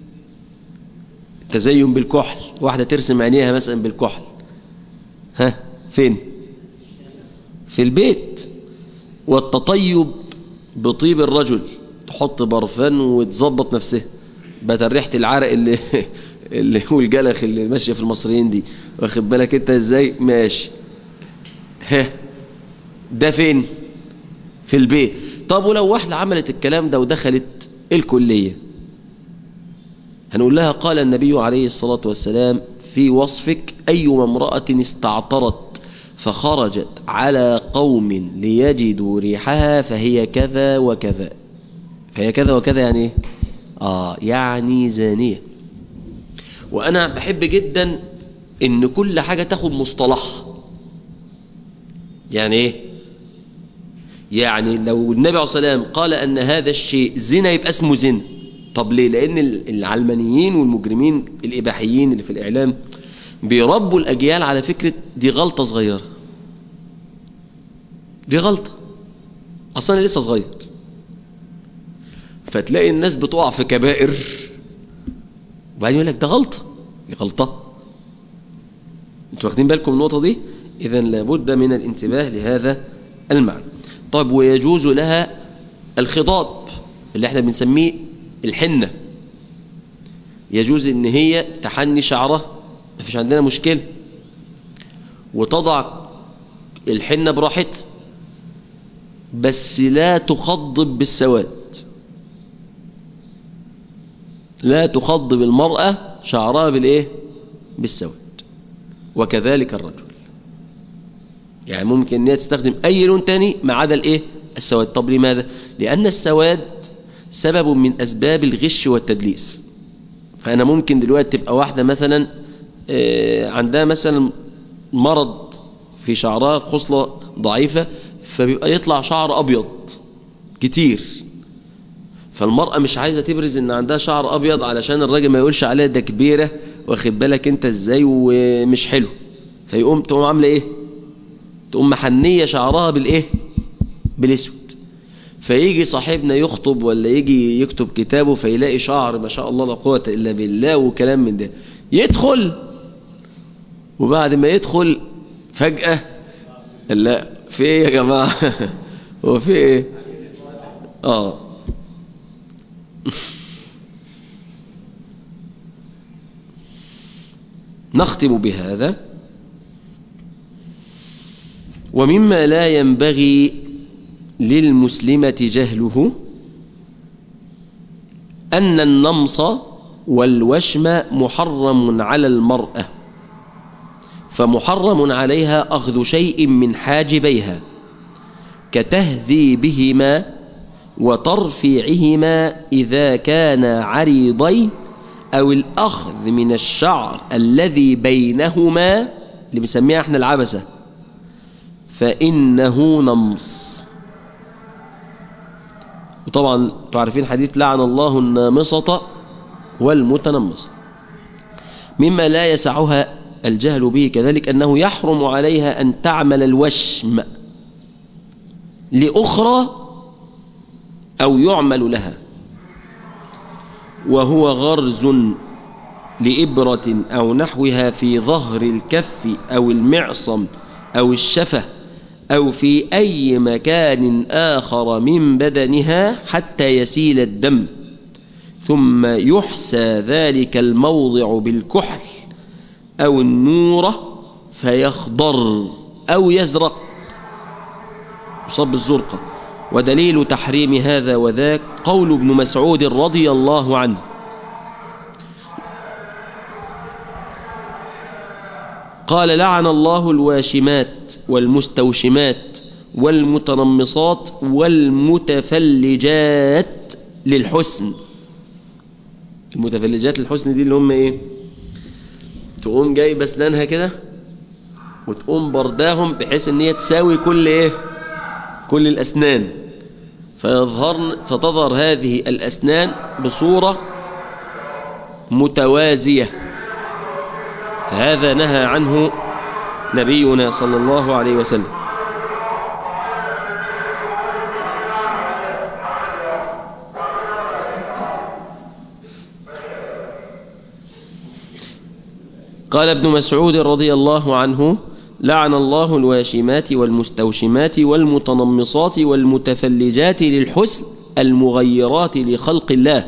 التزين بالكحل واحدة ترسم عينيها مثلا بالكحل ها فين في البيت والتطيب بطيب الرجل تحط برفان وتظبط نفسها بدل ريحة العرق اللي اللي هو الجلخ اللي ماشية في المصريين دي واخد بالك انت ازاي ماشي ها ده فين في البيت طب ولو واحدة عملت الكلام ده ودخلت الكلية هنقول لها قال النبي عليه الصلاة والسلام في وصفك أيما امرأة استعطرت فخرجت على قوم ليجدوا ريحها فهي كذا وكذا فهي كذا وكذا يعني ايه آه يعني زانية وأنا بحب جدا إن كل حاجة تاخد مصطلحها يعني ايه يعني لو النبي عليه الصلاة والسلام قال أن هذا الشيء زنا يبقى اسمه زنا طب ليه لأن العلمانيين والمجرمين الإباحيين اللي في الإعلام بيربوا الأجيال على فكرة دي غلطة صغيرة دي غلطة أصلا لسه صغير فتلاقي الناس بتقع في كبائر وبعدين يقول لك ده غلطة دي غلطة انتوا واخدين بالكم من النقطة دي إذا لابد من الانتباه لهذا المعنى طيب ويجوز لها الخضاب اللي احنا بنسميه الحنة يجوز ان هي تحني شعرها مفيش عندنا مشكلة وتضع الحنة براحتها بس لا تخضب بالسواد لا تخضب المرأة شعرها بالايه بالسواد وكذلك الرجل يعني ممكن ان هي تستخدم اي لون تاني ما عدا الايه السواد طب لماذا لان السواد سبب من اسباب الغش والتدليس فانا ممكن دلوقتي تبقى واحده مثلا عندها مثلا مرض في شعرها خصله ضعيفه فبيبقى يطلع شعر ابيض كتير فالمرأة مش عايزة تبرز ان عندها شعر ابيض علشان الراجل ما يقولش عليها ده كبيرة واخد بالك انت ازاي ومش حلو فيقوم تقوم عاملة ايه تقوم محنية شعرها بالايه بالاسود فيجي صاحبنا يخطب ولا يجي يكتب كتابه فيلاقي شعر ما شاء الله لا قوة الا بالله وكلام من ده يدخل وبعد ما يدخل فجأة لا في ايه يا جماعة هو في ايه اه نختم بهذا ومما لا ينبغي للمسلمة جهله أن النمص والوشم محرم على المرأة فمحرم عليها أخذ شيء من حاجبيها كتهذيبهما وترفيعهما إذا كان عريضين أو الأخذ من الشعر الذي بينهما اللي بنسميها احنا العبسة فإنه نمص وطبعا تعرفين حديث لعن الله النامصة والمتنمصة مما لا يسعها الجهل به كذلك أنه يحرم عليها أن تعمل الوشم لأخرى أو يعمل لها وهو غرز لإبرة أو نحوها في ظهر الكف أو المعصم أو الشفة أو في أي مكان آخر من بدنها حتى يسيل الدم ثم يحسى ذلك الموضع بالكحل أو النورة فيخضر أو يزرق يصاب الزرقة ودليل تحريم هذا وذاك قول ابن مسعود رضي الله عنه قال لعن الله الواشمات والمستوشمات والمتنمصات والمتفلجات للحسن المتفلجات للحسن دي اللي هم ايه تقوم جايبه اسنانها كده وتقوم برداهم بحيث ان هي تساوي كل ايه كل الاسنان فيظهر فتظهر هذه الاسنان بصورة متوازية هذا نهى عنه نبينا صلى الله عليه وسلم قال ابن مسعود رضي الله عنه لعن الله الواشمات والمستوشمات والمتنمصات والمتفلجات للحسن المغيرات لخلق الله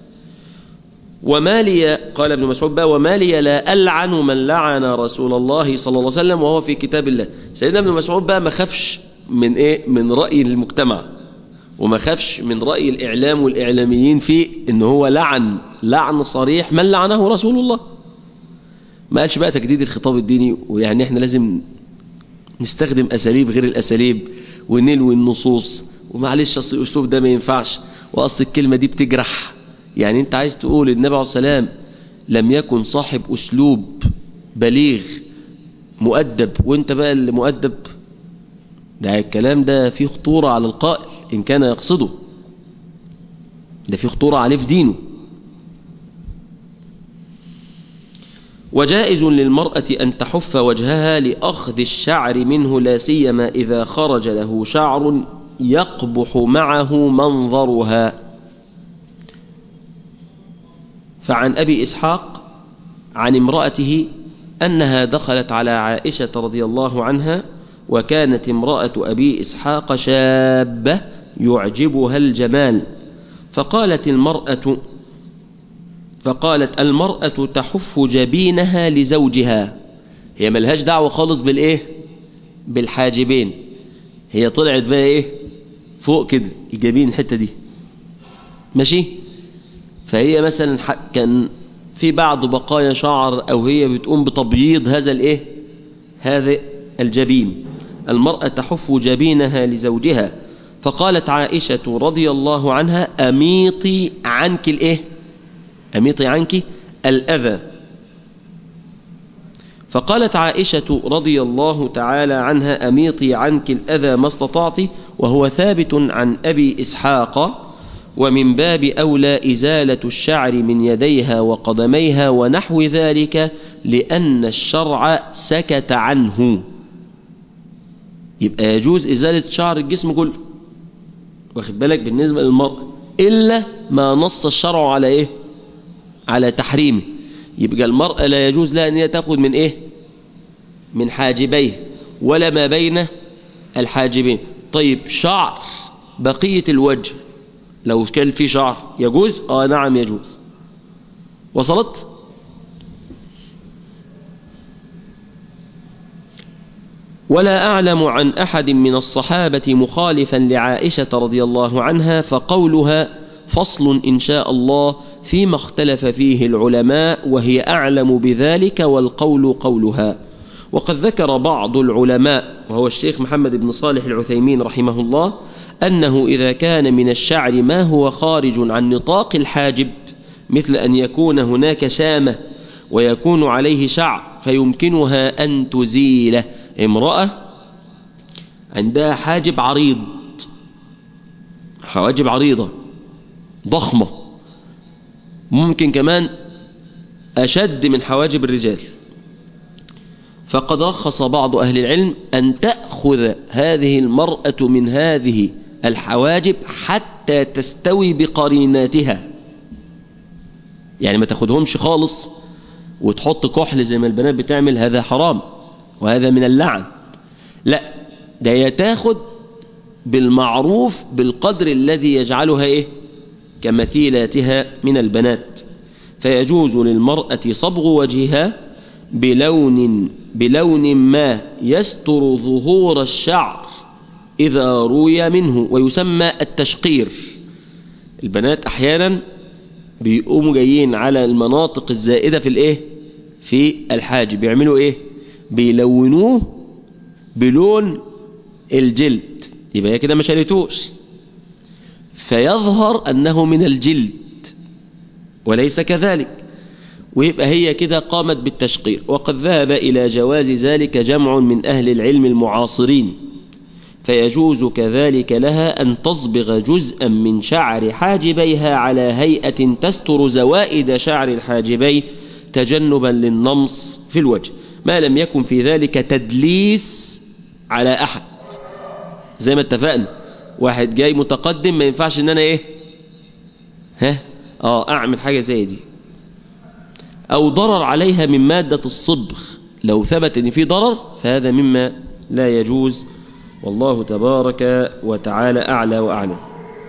وما لي قال ابن مسعود بقى وما لي لا ألعن من لعن رسول الله صلى الله عليه وسلم وهو في كتاب الله سيدنا ابن مسعود بقى ما خافش من ايه من رأي المجتمع وما خافش من رأي الإعلام والإعلاميين فيه إن هو لعن لعن صريح من لعنه رسول الله ما قالش بقى تجديد الخطاب الديني ويعني احنا لازم نستخدم أساليب غير الأساليب ونلوي النصوص ومعلش أصل الأسلوب ده ما ينفعش وأصل الكلمة دي بتجرح يعني أنت عايز تقول النبي عليه السلام لم يكن صاحب أسلوب بليغ مؤدب وانت بقى اللي مؤدب ده الكلام ده فيه خطورة على القائل إن كان يقصده ده فيه خطورة عليه في دينه وجائز للمرأة أن تحف وجهها لأخذ الشعر منه لا سيما إذا خرج له شعر يقبح معه منظرها فعن أبي إسحاق عن امرأته أنها دخلت على عائشة رضي الله عنها وكانت امرأة أبي إسحاق شابة يعجبها الجمال فقالت المرأة فقالت المرأة تحف جبينها لزوجها هي ملهاش دعوة خالص بالإيه بالحاجبين هي طلعت بقى إيه فوق كده الجبين الحتة دي ماشي فهي مثلا كان في بعض بقايا شعر أو هي بتقوم بتبييض هذا الإيه هذا الجبين المرأة تحف جبينها لزوجها فقالت عائشة رضي الله عنها أميطي عنك الإيه أميطي عنك الأذى فقالت عائشة رضي الله تعالى عنها أميطي عنك الأذى ما استطعت وهو ثابت عن أبي إسحاق ومن باب أولى إزالة الشعر من يديها وقدميها ونحو ذلك لأن الشرع سكت عنه يبقى يجوز إزالة شعر الجسم كله واخد بالك بالنسبة للمرأة إلا ما نص الشرع على إيه على تحريمه يبقى المرأة لا يجوز لها أن هي تأخذ من إيه من حاجبيه ولا ما بين الحاجبين طيب شعر بقية الوجه لو كان في شعر يجوز آه نعم يجوز وصلت ولا أعلم عن أحد من الصحابة مخالفا لعائشة رضي الله عنها فقولها فصل إن شاء الله فيما اختلف فيه العلماء وهي أعلم بذلك والقول قولها وقد ذكر بعض العلماء وهو الشيخ محمد بن صالح العثيمين رحمه الله أنه إذا كان من الشعر ما هو خارج عن نطاق الحاجب مثل أن يكون هناك شامة ويكون عليه شعر فيمكنها أن تزيله امرأة عندها حاجب عريض حواجب عريضة ضخمة ممكن كمان أشد من حواجب الرجال فقد رخص بعض أهل العلم أن تأخذ هذه المرأة من هذه الحواجب حتى تستوي بقريناتها يعني ما تاخدهمش خالص وتحط كحل زي ما البنات بتعمل هذا حرام وهذا من اللعن لا ده يتاخد بالمعروف بالقدر الذي يجعلها ايه كمثيلاتها من البنات فيجوز للمرأة صبغ وجهها بلون بلون ما يستر ظهور الشعر إذا روي منه ويسمى التشقير البنات أحيانا بيقوموا جايين على المناطق الزائدة في الايه في الحاجب بيعملوا ايه بيلونوه بلون الجلد يبقى هي كده ما شالتوش فيظهر أنه من الجلد وليس كذلك ويبقى هي كده قامت بالتشقير وقد ذهب إلى جواز ذلك جمع من أهل العلم المعاصرين فيجوز كذلك لها أن تصبغ جزءا من شعر حاجبيها على هيئة تستر زوائد شعر الحاجبين تجنبا للنمص في الوجه ما لم يكن في ذلك تدليس على أحد زي ما اتفقنا واحد جاي متقدم ما ينفعش ان انا ايه ها اه اعمل حاجة زي دي او ضرر عليها من مادة الصبغ لو ثبت ان في ضرر فهذا مما لا يجوز والله تبارك وتعالى أعلى وأعلم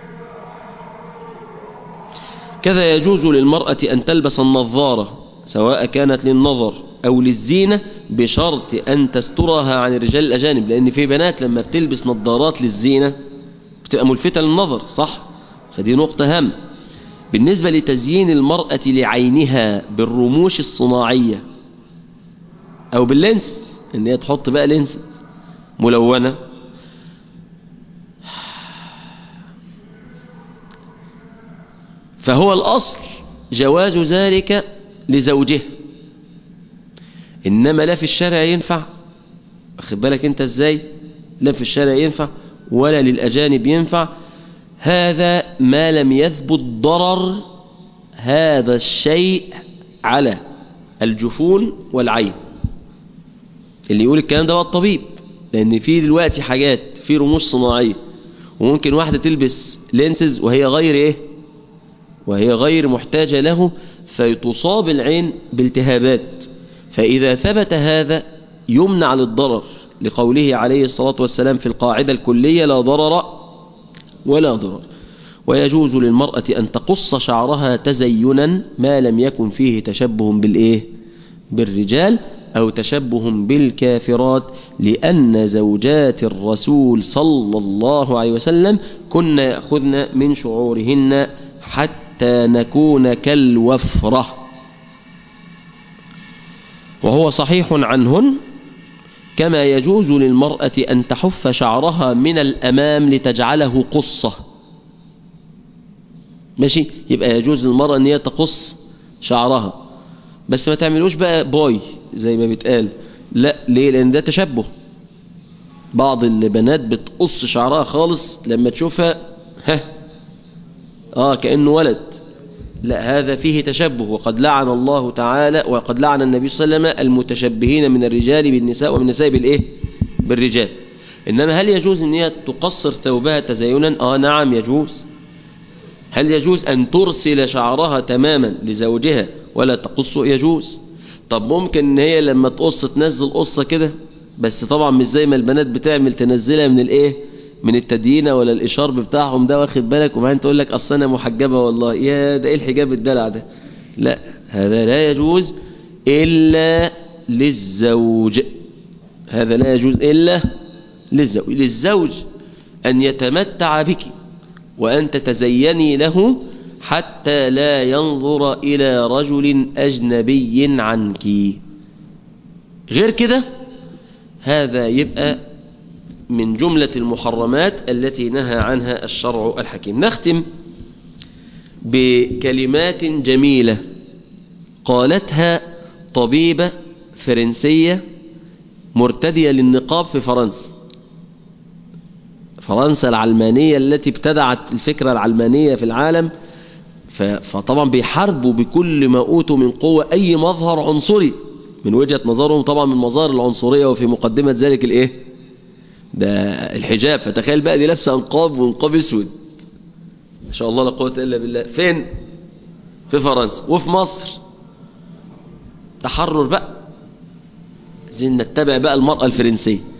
كذا يجوز للمرأة أن تلبس النظارة سواء كانت للنظر أو للزينة بشرط أن تسترها عن الرجال الأجانب لأن في بنات لما بتلبس نظارات للزينة بتبقى ملفتة للنظر صح فدي نقطة هام بالنسبة لتزيين المرأة لعينها بالرموش الصناعية أو باللينس إن هي تحط بقى لينس ملونة فهو الأصل جواز ذلك لزوجه إنما لا في الشارع ينفع واخد بالك أنت إزاي لا في الشارع ينفع ولا للأجانب ينفع هذا ما لم يثبت ضرر هذا الشيء على الجفون والعين اللي يقول الكلام ده هو الطبيب لأن في دلوقتي حاجات في رموش صناعية وممكن واحدة تلبس لينسز وهي غير ايه وهي غير محتاجة له فتصاب العين بالتهابات فإذا ثبت هذا يمنع للضرر لقوله عليه الصلاة والسلام في القاعدة الكلية لا ضرر ولا ضرر ويجوز للمرأة أن تقص شعرها تزينا ما لم يكن فيه تشبه بالإيه بالرجال أو تشبه بالكافرات لأن زوجات الرسول صلى الله عليه وسلم كن يأخذن من شعورهن حتى نكون كالوفرة وهو صحيح عنهن كما يجوز للمرأة أن تحف شعرها من الأمام لتجعله قصة ماشي يبقى يجوز للمرأة أن هي تقص شعرها بس ما تعملوش بقى بوي زي ما بيتقال لا ليه لأن ده تشبه بعض البنات بتقص شعرها خالص لما تشوفها ها اه كأنه ولد لا هذا فيه تشبه وقد لعن الله تعالى وقد لعن النبي صلى الله عليه وسلم المتشبهين من الرجال بالنساء ومن النساء بالايه بالرجال انما هل يجوز ان هي تقصر ثوبها تزينا اه نعم يجوز هل يجوز ان ترسل شعرها تماما لزوجها ولا تقصه يجوز طب ممكن ان هي لما تقص تنزل قصة كده بس طبعا مش زي ما البنات بتعمل تنزلها من الايه من التدينة ولا الإشارب بتاعهم ده واخد بالك وبعدين تقول لك أصل أنا محجبة والله يا ده إيه الحجاب الدلع ده لا هذا لا يجوز إلا للزوج هذا لا يجوز إلا للزوج للزوج أن يتمتع بك وأن تتزيني له حتى لا ينظر إلى رجل أجنبي عنك غير كده هذا يبقى من جملة المحرمات التي نهى عنها الشرع الحكيم نختم بكلمات جميلة قالتها طبيبة فرنسية مرتدية للنقاب في فرنسا فرنسا العلمانية التي ابتدعت الفكرة العلمانية في العالم فطبعا بيحاربوا بكل ما أوتوا من قوة أي مظهر عنصري من وجهة نظرهم طبعا من مظاهر العنصرية وفي مقدمة ذلك الايه ده الحجاب فتخيل بقى دي لابسه انقاب وانقاب اسود ما شاء الله لا قوه الا بالله فين في فرنسا وفي مصر تحرر بقى عايزين نتبع بقى المرأة الفرنسية